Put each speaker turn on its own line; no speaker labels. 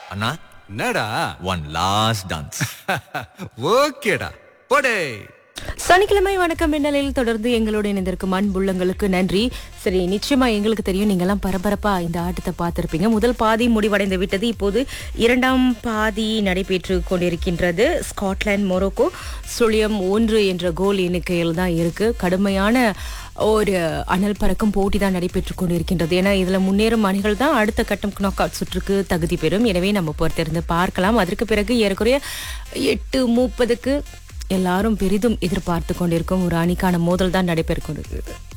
அண்ணா
என்னடா
one last dance
ஓகேடா போடே
சனிக்கிழமை வணக்கம் மின்னலில் தொடர்ந்து எங்களோட இணைந்திருக்கும் அன்புள்ளங்களுக்கு நன்றி சரி நிச்சயமா எங்களுக்கு தெரியும் நீங்கெல்லாம் பரபரப்பா இந்த ஆட்டத்தை பார்த்திருப்பீங்க முதல் பாதி முடிவடைந்து விட்டது இப்போது இரண்டாம் பாதி நடைபெற்று கொண்டிருக்கின்றது ஸ்காட்லாந்து மொரோக்கோ சுழியம் ஒன்று என்ற கோல் எண்ணிக்கையில் தான் இருக்கு கடுமையான ஒரு அனல் பறக்கும் போட்டி தான் நடைபெற்று கொண்டிருக்கின்றது ஏன்னா இதுல முன்னேறும் அணிகள் தான் அடுத்த கட்டம் நாக் அவுட் சுற்றுக்கு தகுதி பெறும் எனவே நம்ம பொறுத்திருந்து பார்க்கலாம் அதற்கு பிறகு ஏறக்குறைய எட்டு முப்பதுக்கு எல்லாரும் பெரிதும் எதிர்பார்த்து கொண்டிருக்கும் ஒரு அணிக்கான மோதல் தான் நடைபெற கொண்டிருக்கிறது